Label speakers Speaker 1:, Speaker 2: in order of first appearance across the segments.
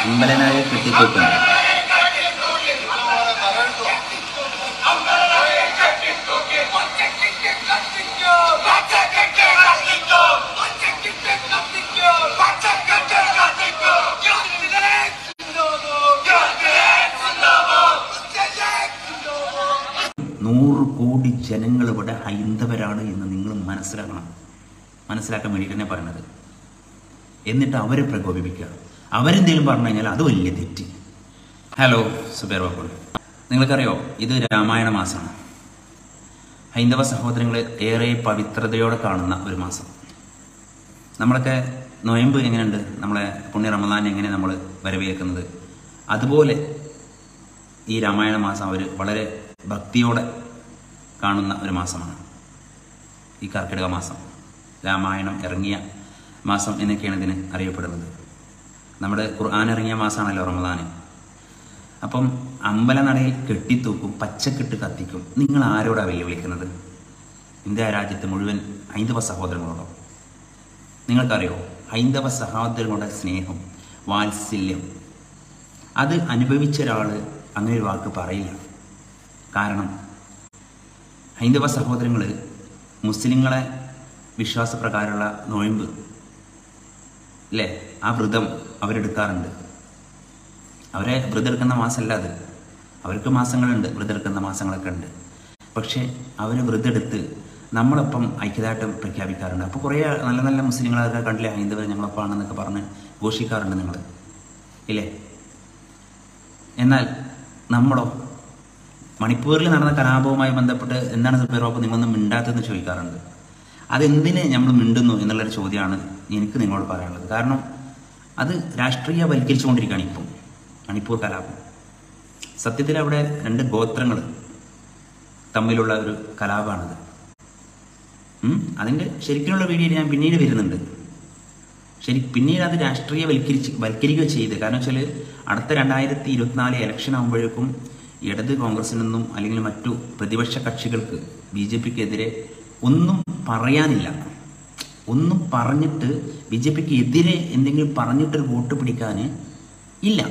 Speaker 1: അമ്പലനായ കെട്ടിത്തൂക്കും നൂറ് കോടി ജനങ്ങൾ ഇവിടെ ഹൈന്ദവരാണ് എന്ന് നിങ്ങൾ മനസ്സിലാക്കണം മനസ്സിലാക്കാൻ വേണ്ടിയിട്ട് തന്നെ പറയുന്നത് എന്നിട്ട് അവരെ പ്രകോപിപ്പിക്കുക അവരെന്തെങ്കിലും പറഞ്ഞു കഴിഞ്ഞാൽ അത് വലിയ തെറ്റ് ഹലോ സുബേർ ബാബു നിങ്ങൾക്കറിയോ ഇത് രാമായണ മാസമാണ് ഹൈന്ദവ സഹോദരങ്ങളെ ഏറെ പവിത്രതയോടെ കാണുന്ന ഒരു മാസം നമ്മളൊക്കെ നൊയമ്പ് എങ്ങനെയുണ്ട് നമ്മളെ പുണ്യ റമദാൻ എങ്ങനെ നമ്മൾ വരവേൽക്കുന്നത് അതുപോലെ ഈ രാമായണ മാസം അവർ വളരെ ഭക്തിയോടെ കാണുന്ന ഒരു മാസമാണ് ഈ കർക്കിടക മാസം രാമായണം ഇറങ്ങിയ മാസം എന്നൊക്കെയാണ് ഇതിന് അറിയപ്പെടുന്നത് നമ്മുടെ ഖുർആൻ ഇറങ്ങിയ മാസമാണല്ലോ റമദാൻ അപ്പം അമ്പലനടയിൽ കെട്ടിത്തൂക്കും പച്ചക്കെട്ട് കത്തിക്കും നിങ്ങൾ ആരോടാ വെല്ലുവിളിക്കുന്നത് ഇന്ത്യ രാജ്യത്ത് മുഴുവൻ ഹൈന്ദവ സഹോദരങ്ങളോടോ നിങ്ങൾക്കറിയോ ഹൈന്ദവ സഹോദരങ്ങളുടെ സ്നേഹം വാത്സല്യം അത് അനുഭവിച്ച ഒരാൾ അങ്ങനെ ഒരു വാക്ക് പറയില്ല കാരണം ഹൈന്ദവ സഹോദരങ്ങൾ മുസ്ലിങ്ങളെ വിശ്വാസപ്രകാരമുള്ള നോയമ്പ് അല്ലേ ആ വ്രതം അവരെടുക്കാറുണ്ട് അവരെ വ്രതം എടുക്കുന്ന മാസമല്ല അത് അവർക്ക് മാസങ്ങളുണ്ട് വ്രതം എടുക്കുന്ന മാസങ്ങളൊക്കെ ഉണ്ട് പക്ഷേ അവർ വ്രതം എടുത്ത് നമ്മളൊപ്പം ഐക്യദാർഢ്യം പ്രഖ്യാപിക്കാറുണ്ട് അപ്പോൾ കുറേ നല്ല നല്ല മുസ്ലിങ്ങളൊക്കെ കണ്ടില്ലേ ഹൈന്ദവർ ഞങ്ങളൊപ്പാണെന്നൊക്കെ പറഞ്ഞ് ഘോഷിക്കാറുണ്ട് നിങ്ങൾ ഇല്ലേ എന്നാൽ നമ്മളോ മണിപ്പൂരിൽ നടന്ന കലാപവുമായി ബന്ധപ്പെട്ട് എന്താണ് സുബേറോപ്പ് നിങ്ങളൊന്നും മിണ്ടാത്തതെന്ന് ചോദിക്കാറുണ്ട് അതെന്തിന് നമ്മൾ മിണ്ടുന്നു എന്നുള്ളൊരു ചോദ്യമാണ് എനിക്ക് നിങ്ങളോട് പറയാനുള്ളത് കാരണം അത് രാഷ്ട്രീയവൽക്കരിച്ചുകൊണ്ടിരിക്കുകയാണ് ഇപ്പം മണിപ്പൂർ കലാപം സത്യത്തിൽ അവിടെ രണ്ട് ഗോത്രങ്ങൾ തമ്മിലുള്ള ഒരു കലാപമാണത് ഉം? അതിൻ്റെ ശരിക്കുള്ള വീഡിയോ ഞാൻ പിന്നീട് വരുന്നുണ്ട് ശരി പിന്നീട് അത് രാഷ്ട്രീയവൽക്കരിച്ച് വൽക്കരിക്കുക ചെയ്ത് കാരണം വെച്ചാൽ അടുത്ത രണ്ടായിരത്തി ഇരുപത്തിനാല് ഇലക്ഷൻ ആകുമ്പോഴേക്കും ഇടത് കോൺഗ്രസിൽ നിന്നും അല്ലെങ്കിൽ മറ്റു പ്രതിപക്ഷ കക്ഷികൾക്ക് ബി ജെ പിക്കെതിരെ ഒന്നും പറയാനില്ല ഒന്നും പറഞ്ഞിട്ട് ബി ജെ പിക്ക് എതിരെ എന്തെങ്കിലും പറഞ്ഞിട്ടൊരു വോട്ട് പിടിക്കാൻ ഇല്ല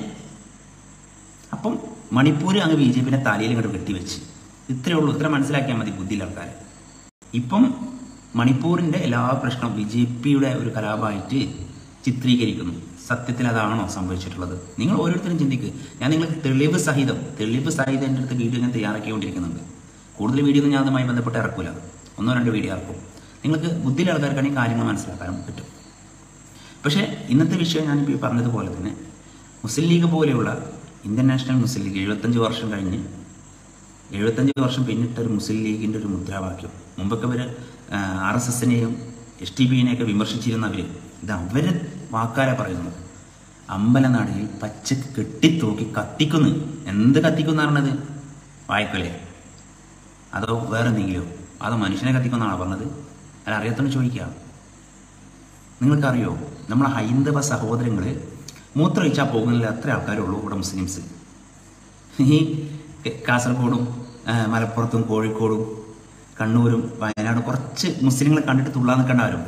Speaker 1: അപ്പം മണിപ്പൂർ അങ്ങ് ബി ജെ പിനെ തലയിൽ ഇങ്ങോട്ട് കെട്ടിവെച്ച് ഇത്രയേ ഉള്ളൂ ഇത്ര മനസ്സിലാക്കിയാൽ മതി ബുദ്ധിയില്ല ആൾക്കാർ ഇപ്പം മണിപ്പൂരിന്റെ എല്ലാ പ്രശ്നവും ബി ജെ പിയുടെ ഒരു കലാപമായിട്ട് ചിത്രീകരിക്കുന്നു സത്യത്തിൽ അതാണോ സംഭവിച്ചിട്ടുള്ളത് നിങ്ങൾ ഓരോരുത്തരും ചിന്തിക്കുക ഞാൻ നിങ്ങൾക്ക് തെളിവ് സഹിതം തെളിവ് സഹിതം എൻ്റെ അടുത്ത് വീഡിയോ ഞാൻ തയ്യാറാക്കിക്കൊണ്ടിരിക്കുന്നുണ്ട് കൂടുതൽ വീഡിയോ ഒന്നും ഞാൻ അതുമായി ബന്ധപ്പെട്ട് ഇറക്കൂല ഒന്നോ രണ്ടോ വീഡിയോ ഇറക്കും നിങ്ങൾക്ക് ബുദ്ധിയിലെ ആൾക്കാർക്കാണെങ്കിൽ കാര്യങ്ങൾ മനസ്സിലാക്കാനും പറ്റും പക്ഷേ ഇന്നത്തെ വിഷയം ഞാനിപ്പോൾ ഈ പറഞ്ഞതുപോലെ തന്നെ മുസ്ലിം ലീഗ് പോലെയുള്ള ഇന്ത്യൻ നാഷണൽ മുസ്ലിം ലീഗ് എഴുപത്തഞ്ച് വർഷം കഴിഞ്ഞ് എഴുപത്തഞ്ച് വർഷം പിന്നിട്ട ഒരു മുസ്ലിം ലീഗിൻ്റെ ഒരു മുദ്രാവാക്യം മുമ്പൊക്കെ ഇവർ ആർ എസ് എസിനെയും എസ് ടി പിന്നെയൊക്കെ വിമർശിച്ചിരുന്നവർ ഇത് അവർ വാക്കാരെ പറയുന്നത് അമ്പലനാടിയിൽ പച്ചക്ക് കെട്ടിത്തൂക്കി കത്തിക്കുന്നു എന്ത് കത്തിക്കുന്ന പറഞ്ഞത് വായ്ക്കൊലേ അതോ വേറെ എന്തെങ്കിലോ അതോ മനുഷ്യനെ കത്തിക്കുന്നാണോ പറഞ്ഞത് അല്ല അറിയാത്തോണ്ട് ചോദിക്കുക നിങ്ങൾക്കറിയോ നമ്മളെ ഹൈന്ദവ സഹോദരങ്ങൾ മൂത്രമൊഴിച്ചാൽ പോകുന്നില്ല അത്ര ആൾക്കാരേ ഉള്ളൂ ഇവിടെ മുസ്ലിംസ് ഈ കാസർഗോഡും ആ, മലപ്പുറത്തും കോഴിക്കോടും കണ്ണൂരും വയനാടും കുറച്ച് മുസ്ലിങ്ങളെ കണ്ടിട്ട് തുള്ളാൻ നിൽക്കണ്ടാരും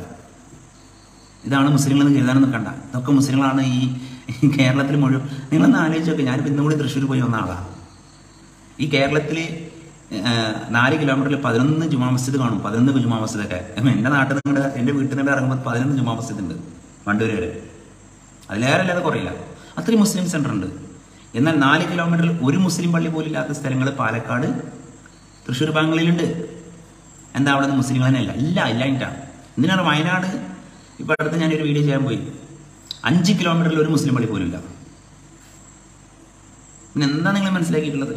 Speaker 1: ഇതാണ് മുസ്ലിങ്ങളെന്ന് കരുതാൻ നിൽക്കണ്ട ഇതൊക്കെ മുസ്ലിങ്ങളാണ് ഈ ഈ കേരളത്തിൽ മുഴുവൻ നിങ്ങളൊന്ന് ആലോചിച്ച് നോക്ക് ഞാനിപ്പോൾ ഇന്നും കൂടി തൃശ്ശൂർ പോയി വന്ന ആളാണ് ഈ കേരളത്തിൽ നാല് കിലോമീറ്ററിൽ പതിനൊന്ന് ജുമാ മസ്ജിദ് കാണും പതിനൊന്ന് ജുമാ മസ്ജിദൊക്കെ എൻ്റെ നാട്ടിൽ നിന്ന് എൻ്റെ വീട്ടിൽ നിന്ന് ഇറങ്ങുമ്പോൾ പതിനൊന്ന് ജുമാ മസ്ജിദ് ഉണ്ട് വണ്ടൂര് വരെ അതിലേറെ അല്ലാതെ കുറയില്ല അത്രയും മുസ്ലിം സെന്റർ ഉണ്ട് എന്നാൽ നാല് കിലോമീറ്ററിൽ ഒരു മുസ്ലിം പള്ളി പോലും ഇല്ലാത്ത സ്ഥലങ്ങൾ പാലക്കാട് തൃശ്ശൂർ ഭാഗങ്ങളിലുണ്ട് എന്താ അവിടെ നിന്ന് മുസ്ലിങ്ങൾ തന്നെ അല്ല ഇല്ല ഇല്ലായിട്ടാണ് എന്തിനാണ് വയനാട് ഇപ്പം അടുത്ത് ഞാനൊരു വീഡിയോ ചെയ്യാൻ പോയി അഞ്ച് കിലോമീറ്ററിൽ ഒരു മുസ്ലിം പള്ളി പോലും ഇല്ല പിന്നെ എന്താ നിങ്ങൾ മനസ്സിലാക്കിയിട്ടുള്ളത്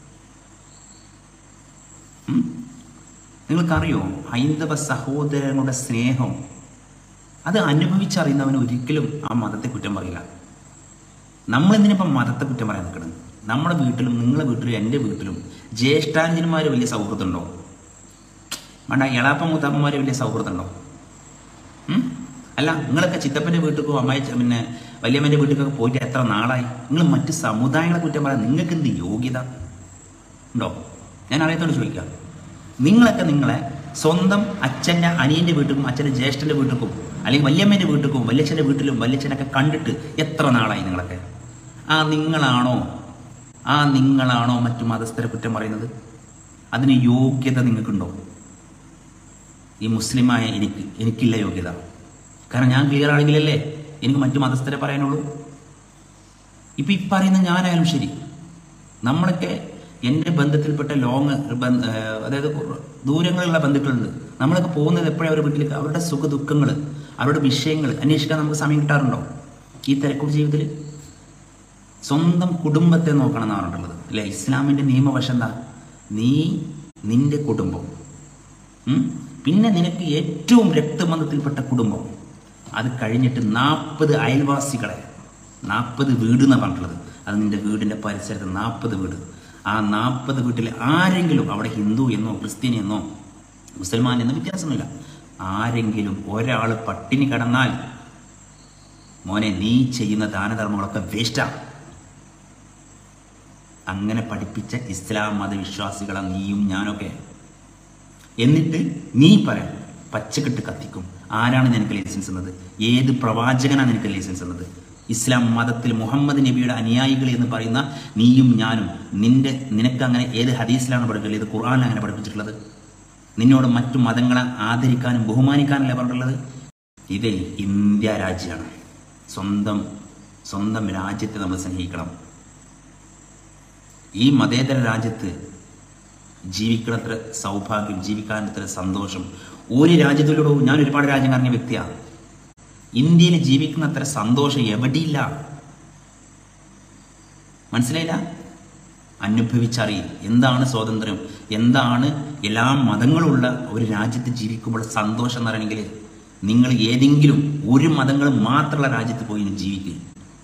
Speaker 1: ഉം? നിങ്ങൾക്കറിയോ ഹൈന്ദവ സഹോദരങ്ങളുടെ സ്നേഹം അത് അനുഭവിച്ചറിയുന്നവന് ഒരിക്കലും ആ മതത്തെ കുറ്റം പറയില്ല നമ്മൾ എന്തിനിപ്പം മതത്തെ കുറ്റം പറയാൻ നിൽക്കണം നമ്മുടെ വീട്ടിലും നിങ്ങളുടെ വീട്ടിലും എൻ്റെ വീട്ടിലും ജ്യേഷ്ഠാഞ്ജന്മാർ വലിയ സൗഹൃദമുണ്ടോ വേണ്ട എളാപ്പ മൂത്താപ്പന്മാർ വലിയ സൗഹൃദമുണ്ടോ ഉം? അല്ല നിങ്ങളൊക്കെ ചിത്തപ്പൻ്റെ വീട്ടിലേക്കോ അമ്മായി പിന്നെ വല്യമ്മൻ്റെ വീട്ടിലേക്കൊക്കെ പോയിട്ട് എത്ര നാളായി നിങ്ങൾ മറ്റ് സമുദായങ്ങളെ കുറ്റം പറയാൻ നിങ്ങൾക്ക് എന്ത് യോഗ്യത ഉണ്ടോ ഞാൻ അറിയത്തോട് ചോദിക്കാം നിങ്ങളൊക്കെ നിങ്ങളെ സ്വന്തം അച്ഛൻ്റെ അനിയൻ്റെ വീട്ടിലും അച്ഛൻ്റെ ജ്യേഷ്ഠൻ്റെ വീട്ടിലും അല്ലെങ്കിൽ വല്യമ്മേൻ്റെ വീട്ടിലും വല്യച്ഛൻ്റെ വീട്ടിലും വല്യച്ഛനൊക്കെ കണ്ടിട്ട് എത്ര നാളായി നിങ്ങളൊക്കെ ആ നിങ്ങളാണോ ആ നിങ്ങളാണോ മറ്റു മതസ്ഥരെ കുറ്റം പറയുന്നത് അതിന് യോഗ്യത നിങ്ങൾക്കുണ്ടോ ഈ മുസ്ലിമായ എനിക്ക് എനിക്കില്ല യോഗ്യത കാരണം ഞാൻ ക്ലിയർ ആണെങ്കിലല്ലേ എനിക്ക് മറ്റു മതസ്ഥരെ പറയാനുള്ളൂ ഇപ്പൊ ഈ പറയുന്ന ഞാനായാലും ശരി നമ്മളൊക്കെ എൻ്റെ ബന്ധത്തിൽപ്പെട്ട ലോങ് അതായത് ദൂരങ്ങളുള്ള ബന്ധുക്കളുണ്ട് നമ്മളൊക്കെ പോകുന്നത് എപ്പോഴും അവരുടെ വീട്ടിലേക്ക് അവരുടെ സുഖ ദുഃഖങ്ങൾ അവരുടെ വിഷയങ്ങൾ അന്വേഷിക്കാൻ നമുക്ക് സമയം കിട്ടാറുണ്ടോ ഈ തിരക്കുള്ള ജീവിതത്തിൽ സ്വന്തം കുടുംബത്തെ നോക്കണം എന്നാണ് പറഞ്ഞിട്ടുള്ളത് അല്ലെ ഇസ്ലാമിന്റെ നിയമവശം എന്താ നീ നിന്റെ കുടുംബം ഉം? പിന്നെ നിനക്ക് ഏറ്റവും രക്തബന്ധത്തിൽപ്പെട്ട കുടുംബം അത് കഴിഞ്ഞിട്ട് നാൽപ്പത് അയൽവാസികളെ നാൽപ്പത് വീട് എന്നാണ് പറഞ്ഞിട്ടുള്ളത് അത് നിന്റെ വീടിന്റെ പരിസരത്ത് നാൽപ്പത് വീട് ആ നാൽപ്പത് വീട്ടിൽ ആരെങ്കിലും അവിടെ ഹിന്ദു എന്നോ ക്രിസ്ത്യൻ എന്നോ മുസൽമാൻ എന്നോ വ്യത്യാസമൊന്നുമില്ല ആരെങ്കിലും ഒരാൾ പട്ടിണി കടന്നാൽ മോനെ നീ ചെയ്യുന്ന ദാനധർമ്മങ്ങളൊക്കെ വേസ്റ്റാണ് അങ്ങനെ പഠിപ്പിച്ച ഇസ്ലാം മതവിശ്വാസികളാണ് നീയും ഞാനൊക്കെ എന്നിട്ട് നീ പറയാം പച്ചക്കെട്ട് കത്തിക്കും ആരാണ് നിനക്ക് ലൈസൻസ് എന്നത് ഏത് പ്രവാചകനാണ് നിനക്ക് ലൈസൻസ് എന്നത് ഇസ്ലാം മതത്തിൽ മുഹമ്മദ് നബിയുടെ അനുയായികൾ എന്ന് പറയുന്ന നീയും ഞാനും നിന്റെ നിനക്ക് അങ്ങനെ ഏത് ഹദീസിലാണ് പഠിപ്പിച്ചത് ഏത് ഖുർആാനിലാണ് അങ്ങനെ പഠിപ്പിച്ചിട്ടുള്ളത് നിന്നോട് മറ്റു മതങ്ങളെ ആദരിക്കാനും ബഹുമാനിക്കാനല്ലേ പറഞ്ഞിട്ടുള്ളത് ഇതേ ഇന്ത്യ രാജ്യമാണ് സ്വന്തം സ്വന്തം രാജ്യത്തെ നമ്മൾ സ്നേഹിക്കണം ഈ മതേതര രാജ്യത്ത് ജീവിക്കണത്ര സൗഭാഗ്യം ജീവിക്കാനത്ര സന്തോഷം ഒരു രാജ്യത്തിലൂടെ ഞാൻ ഒരുപാട് രാജ്യം അറിഞ്ഞ വ്യക്തിയാണ് ഇന്ത്യയിൽ ജീവിക്കുന്ന അത്ര സന്തോഷം എവിടെയില്ല മനസ്സിലായില്ല അനുഭവിച്ചറിയും എന്താണ് സ്വാതന്ത്ര്യം എന്താണ് എല്ലാ മതങ്ങളുള്ള ഒരു രാജ്യത്ത് ജീവിക്കുമ്പോൾ സന്തോഷം എന്ന് പറയണമെങ്കിൽ നിങ്ങൾ ഏതെങ്കിലും ഒരു മതങ്ങൾ മാത്രമുള്ള രാജ്യത്ത് പോയി ഇനി ജീവിക്കുക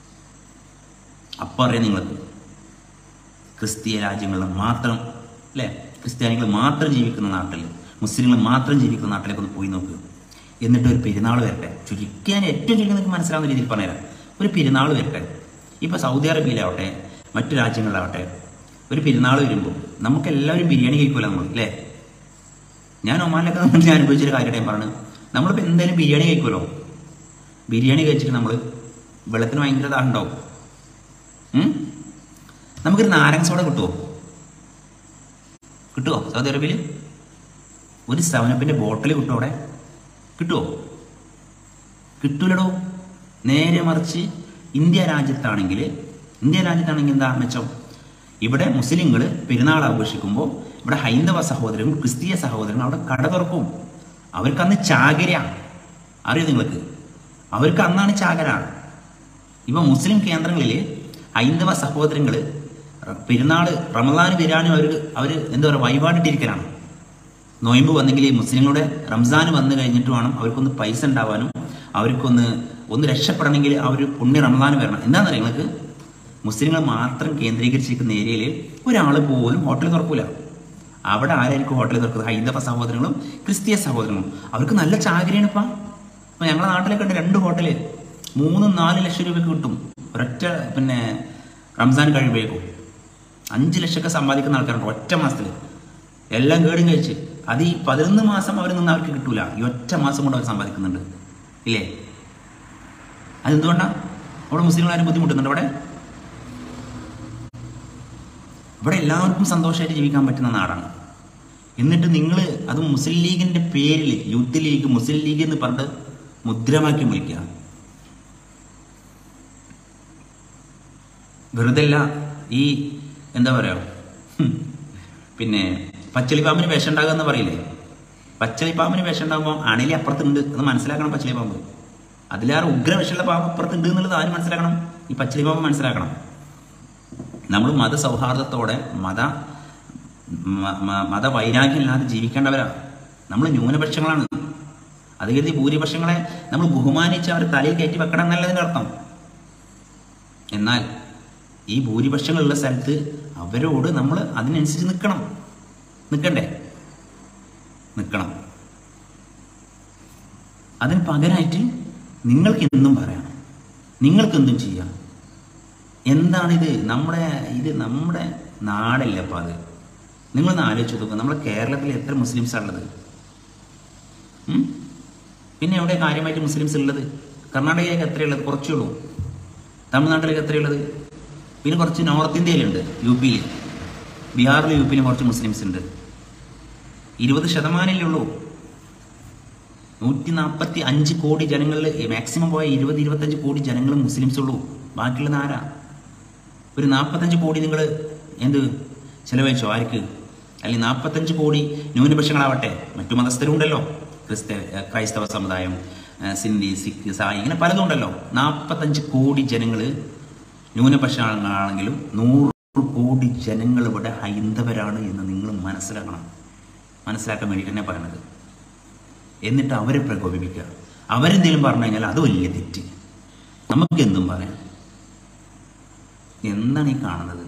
Speaker 1: അപ്പം അറിയാം നിങ്ങൾക്ക് ക്രിസ്തീയ രാജ്യങ്ങളിൽ മാത്രം അല്ലേ ക്രിസ്ത്യാനികൾ മാത്രം ജീവിക്കുന്ന നാട്ടിൽ മുസ്ലിങ്ങൾ മാത്രം ജീവിക്കുന്ന നാട്ടിലേക്ക് ഒന്ന് പോയി നോക്കുക എന്നിട്ട് ഒരു പെരുന്നാൾ വരട്ടെ ചുരുക്കി ഞാൻ ഏറ്റവും ചുരുക്കി നിങ്ങൾക്ക് മനസ്സിലാവുന്ന രീതിയിൽ പറഞ്ഞുതരാം ഒരു പെരുന്നാൾ വരട്ടെ ഇപ്പോൾ സൗദി അറേബ്യയിലാവട്ടെ മറ്റു രാജ്യങ്ങളിലാവട്ടെ ഒരു പെരുന്നാൾ വരുമ്പോൾ നമുക്ക് എല്ലാവരും ബിരിയാണി കഴിക്കുമല്ലോ നമ്മൾ അല്ലേ ഞാൻ ഒമാനിലൊക്കെ നമ്മൾ ഞാൻ അനുഭവിച്ചൊരു കാര്യമായിട്ട് ഞാൻ പറഞ്ഞു നമ്മളിപ്പോൾ എന്തായാലും ബിരിയാണി കഴിക്കുമല്ലോ ബിരിയാണി കഴിച്ചിട്ട് നമ്മൾ വെള്ളത്തിന് ഭയങ്കര ദാഹം ഉണ്ടാവും ഉം? നമുക്കൊരു നാരങ്ങ സോഡ കിട്ടുമോ കിട്ടുമോ സൗദി അറേബ്യയിൽ ഒരു സെവനപ്പിന്റെ ബോട്ടിൽ കിട്ടുമോ അവിടെ കിട്ടുമോ കിട്ടൂലടോ നേരെ മറിച്ച് ഇന്ത്യ രാജ്യത്താണെങ്കിൽ ഇന്ത്യ രാജ്യത്താണെങ്കിൽ എന്താ മെച്ചം ഇവിടെ മുസ്ലിങ്ങൾ പെരുന്നാൾ ആഘോഷിക്കുമ്പോൾ ഇവിടെ ഹൈന്ദവ സഹോദരങ്ങൾ ക്രിസ്തീയ സഹോദരങ്ങൾ അവിടെ കട തുറക്കും അവർക്ക് അന്ന് ചാകരയാണ് അറിയോ നിങ്ങൾക്ക് അവർക്ക് അന്നാണ് ചാകര ഇപ്പൊ മുസ്ലിം കേന്ദ്രങ്ങളിൽ ഹൈന്ദവ സഹോദരങ്ങൾ പെരുന്നാൾ റമദാന് വരാനും അവർ അവർ എന്താ പറയുക വഴിപാടിട്ടിരിക്കലാണ് നോയമ്പ് വന്നെങ്കിൽ ഈ മുസ്ലിങ്ങളുടെ റംസാൻ വന്നു കഴിഞ്ഞിട്ട് വേണം അവർക്കൊന്ന് പൈസ ഉണ്ടാവാനും അവർക്കൊന്ന് ഒന്ന് രക്ഷപ്പെടണമെങ്കിൽ അവർ പുണ്യ റമദാൻ വരണം എന്താണെന്നറിയാം നിങ്ങൾക്ക് മുസ്ലിങ്ങൾ മാത്രം കേന്ദ്രീകരിച്ചിരിക്കുന്ന ഏരിയയിൽ ഒരാൾ പോലും ഹോട്ടൽ തുറക്കൂല അവിടെ ആരായിരിക്കും ഹോട്ടൽ തുറക്കുന്നത് ഹൈന്ദവ സഹോദരങ്ങളും ക്രിസ്തീയ സഹോദരങ്ങളും അവർക്ക് നല്ല ചാകരയാണ് ഇപ്പം ഇപ്പൊ ഞങ്ങളുടെ നാട്ടിലൊക്കെ ഉണ്ട് രണ്ട് ഹോട്ടല് മൂന്നും നാല് ലക്ഷം രൂപയ്ക്ക് കിട്ടും ഒരൊറ്റ പിന്നെ റംസാൻ കഴിയുമ്പോഴേക്കും അഞ്ച് ലക്ഷമൊക്കെ സമ്പാദിക്കുന്ന ആൾക്കാരുണ്ട് ഒറ്റ മാസത്തിൽ എല്ലാം കേടും കഴിച്ച് അത് ഈ പതിനൊന്ന് മാസം അവർ നിന്ന് അവർക്ക് കിട്ടൂല ഈ ഒറ്റ മാസം കൊണ്ട് അവർ സമ്പാദിക്കുന്നുണ്ട് ഇല്ലേ അതെന്തുകൊണ്ടാ അവിടെ മുസ്ലിങ്ങളാരും ബുദ്ധിമുട്ടുന്നുണ്ട് അവിടെ ഇവിടെ എല്ലാവർക്കും സന്തോഷമായിട്ട് ജീവിക്കാൻ പറ്റുന്ന നാടാണ് എന്നിട്ട് നിങ്ങൾ അത് മുസ്ലിം ലീഗിന്റെ പേരിൽ യൂത്ത് ലീഗ് മുസ്ലിം ലീഗ് എന്ന് പറഞ്ഞിട്ട് മുദ്രമാക്കി വിളിക്കുക വെറുതെ അല്ല ഈ എന്താ പറയാ ഹും, പിന്നെ പച്ചളിപ്പാമ്പിന് വിഷം ഉണ്ടാകുക എന്ന് പറയില്ലേ പച്ചളിപ്പാമ്പിന് വിഷം ഉണ്ടാകുമ്പോൾ അണലി അപ്പുറത്തുണ്ട് അത് മനസ്സിലാക്കണം പച്ചളിപ്പാമ്പ് അതിലേറെ ഉഗ്ര വിഷമുള്ള പാമ്പ് അപ്പുറത്തുണ്ട് എന്നുള്ളത് ആരും മനസ്സിലാക്കണം ഈ പച്ചളിപ്പാമ്പ് മനസ്സിലാക്കണം നമ്മൾ മതസൗഹാർദ്ദത്തോടെ മത മ- മ- മതവൈരാഗ്യമില്ലാതെ ജീവിക്കേണ്ടവരാ നമ്മൾ ന്യൂനപക്ഷങ്ങളാണ് അത് കരുതി ഭൂരിപക്ഷങ്ങളെ നമ്മൾ ബഹുമാനിച്ച് അവർ തലയിൽ കയറ്റി വെക്കണം എന്നല്ലതിൻ്റെ അർത്ഥം എന്നാൽ ഈ ഭൂരിപക്ഷങ്ങളുള്ള സ്ഥലത്ത് അവരോട് നമ്മൾ അതിനനുസരിച്ച് നിൽക്കണം നിൽക്കണ്ടേ നിൽക്കണം അതിന് പകരമായിട്ട് നിങ്ങൾക്ക് എന്തും പറയാം നിങ്ങൾക്ക് എന്തും ചെയ്യാം എന്താണിത് നമ്മുടെ ഇത് നമ്മുടെ നാടല്ലേ അപ്പം അത് നിങ്ങളൊന്ന് ആലോചിച്ച് നോക്കുക നമ്മുടെ കേരളത്തിൽ എത്ര മുസ്ലിംസാണ് ഉള്ളത് ഉം? പിന്നെ എവിടെ കാര്യമായിട്ട് മുസ്ലിംസ് ഉള്ളത് കർണാടകയിലേക്ക് എത്രയുള്ളത് കുറച്ചേ ഉള്ളൂ തമിഴ്നാട്ടിലേക്ക് എത്രയുള്ളത് പിന്നെ കുറച്ച് നോർത്ത് ഇന്ത്യയിലുണ്ട് യു പിയിൽ ബീഹാറിലും യു പിയിലും കുറച്ച് മുസ്ലിംസ് ഉണ്ട് ഇരുപത് ശതമാനമല്ലേ ഉള്ളൂ നൂറ്റി നാൽപ്പത്തി അഞ്ച് കോടി ജനങ്ങളിൽ മാക്സിമം പോയ ഇരുപത് ഇരുപത്തഞ്ച് കോടി ജനങ്ങൾ മുസ്ലിംസ് ഉള്ളൂ ബാക്കിയുള്ളത് ആരാ ഒരു നാൽപ്പത്തഞ്ച് കോടി നിങ്ങൾ എന്ത് ചെലവഴിച്ചോ ആർക്ക് അല്ലെങ്കിൽ നാൽപ്പത്തഞ്ച് കോടി ന്യൂനപക്ഷങ്ങളാവട്ടെ മറ്റു മതസ്ഥരുണ്ടല്ലോ ക്രിസ്ത ക്രൈസ്തവ സമുദായം ആ, സിന്ധി സിഖ് സായി ഇങ്ങനെ പലതും ഉണ്ടല്ലോ നാൽപ്പത്തഞ്ച് കോടി ജനങ്ങൾ ന്യൂനപക്ഷങ്ങളാണെങ്കിലും നൂറ് കോടി ജനങ്ങൾ ഇവിടെ ഹൈന്ദവരാണ് എന്ന് നിങ്ങൾ മനസ്സിലാക്കണം മനസ്സിലാക്കാൻ വേണ്ടിയിട്ട് തന്നെ പറയണത് എന്നിട്ട് അവരെ പ്രകോപിപ്പിക്കുക അവരെന്തെങ്കിലും പറഞ്ഞു കഴിഞ്ഞാൽ അത് വലിയ തെറ്റ് നമുക്ക് എന്തും പറയാം എന്താണ് ഈ കാണുന്നത്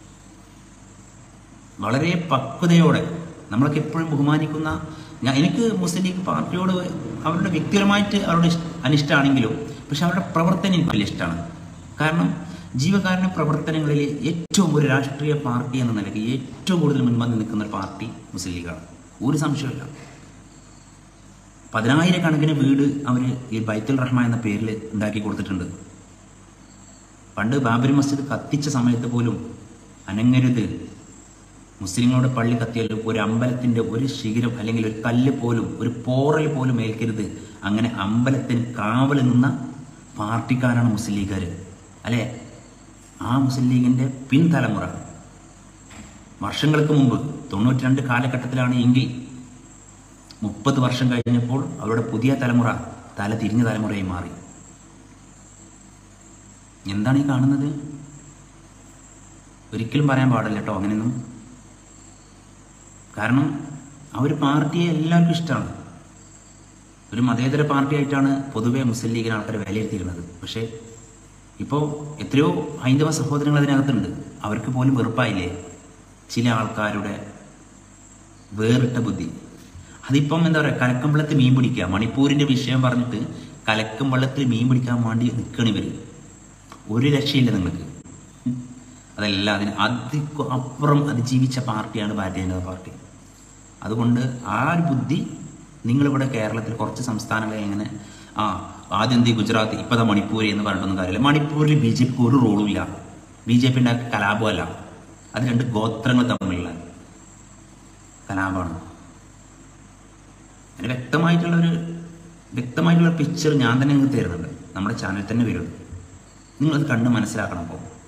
Speaker 1: വളരെ പക്വതയോടെ നമ്മളൊക്കെ എപ്പോഴും ബഹുമാനിക്കുന്ന ഞാൻ എനിക്ക് മുസ്ലിം ലീഗ് പാർട്ടിയോട് അവരുടെ വ്യക്തിപരമായിട്ട് അവരുടെ ഇഷ്- അനിഷ്ടമാണെങ്കിലും പക്ഷെ അവരുടെ പ്രവർത്തനം എനിക്ക് വലിയ ഇഷ്ടമാണ് കാരണം ജീവകാരുണ്യ പ്രവർത്തനങ്ങളിൽ ഏറ്റവും ഒരു രാഷ്ട്രീയ പാർട്ടി എന്ന നിലയ്ക്ക് ഏറ്റവും കൂടുതൽ മുൻപന്തി നിൽക്കുന്ന ഒരു പാർട്ടി മുസ്ലിം ലീഗാണ് ഒരു സംശയമില്ല പതിനായിരക്കണക്കിന് വീട് അവർ ഈ ബൈത്തുൽ റഹ്മാൻ എന്ന പേരിൽ ഉണ്ടാക്കി കൊടുത്തിട്ടുണ്ട് പണ്ട് ബാബരി മസ്ജിദ് കത്തിച്ച സമയത്ത് പോലും അനങ്ങരുത് മുസ്ലിങ്ങളുടെ പള്ളി കത്തിയാലും ഒരു അമ്പലത്തിന്റെ ഒരു ശിഖരം അല്ലെങ്കിൽ ഒരു കല്ല് പോലും ഒരു പോറൽ പോലും ഏൽക്കരുത് അങ്ങനെ അമ്പലത്തിന് കാവൽ നിന്ന പാർട്ടിക്കാരാണ് മുസ്ലിം ലീഗുകാർ അല്ലേ ആ മുസ്ലിം ലീഗിന്റെ പിൻതലമുറ വർഷങ്ങൾക്ക് മുമ്പ് തൊണ്ണൂറ്റി രണ്ട് കാലഘട്ടത്തിലാണ് എങ്കിൽ മുപ്പത് വർഷം കഴിഞ്ഞപ്പോൾ അവരുടെ പുതിയ തലമുറ തല തിരിഞ്ഞ തലമുറയായി മാറി എന്താണ് ഈ കാണുന്നത് ഒരിക്കലും പറയാൻ പാടില്ല കേട്ടോ അങ്ങനെയൊന്നും കാരണം ആ ഒരു പാർട്ടിയെ എല്ലാവർക്കും ഇഷ്ടമാണ് ഒരു മതേതര പാർട്ടിയായിട്ടാണ് പൊതുവെ മുസ്ലിം ലീഗിന് ആൾക്കാർ വിലയിരുത്തിയിരുന്നത് പക്ഷേ ഇപ്പോൾ എത്രയോ ഹൈന്ദവ സഹോദരങ്ങൾ അതിനകത്തുണ്ട് അവർക്ക് പോലും വെറുപ്പായില്ലേ ചില ആൾക്കാരുടെ വേറിട്ട ബുദ്ധി അതിപ്പം എന്താ പറയുക കലക്കമ്പള്ളത്തിൽ മീൻ പിടിക്കുക മണിപ്പൂരിന്റെ വിഷയം പറഞ്ഞിട്ട് കലക്കമ്പള്ളത്തിൽ മീൻ പിടിക്കാൻ വേണ്ടി നിൽക്കണി വരും ഒരു രക്ഷയില്ല നിങ്ങൾക്ക് ഉം. അതല്ല അതിന് അതി അപ്പുറം അതിജീവിച്ച പാർട്ടിയാണ് ഭാരതീയ ജനതാ പാർട്ടി അതുകൊണ്ട് ആ ഒരു ബുദ്ധി നിങ്ങളിവിടെ കേരളത്തിൽ കുറച്ച് സംസ്ഥാനങ്ങളിൽ ഇങ്ങനെ ആ ആദ്യം എന്ത് ഗുജറാത്ത് ഇപ്പതാ മണിപ്പൂർ എന്ന് പറഞ്ഞിട്ടൊന്നും കാര്യമില്ല മണിപ്പൂരിൽ ബി ജെ പിക്ക് ഒരു റോളും ഇല്ല ബി ജെ പിയുടെ കലാപമല്ല അത് രണ്ട് ഗോത്രങ്ങൾ തമ്മിലുള്ള കലാപമാണ് അതിന് വ്യക്തമായിട്ടുള്ള ഒരു വ്യക്തമായിട്ടുള്ള പിക്ചർ ഞാൻ തന്നെ നിങ്ങൾക്ക് തരുന്നുണ്ട് നമ്മുടെ ചാനൽ തന്നെ വരുള്ളൂ നിങ്ങളത് കണ്ട് മനസ്സിലാക്കണം അപ്പോൾ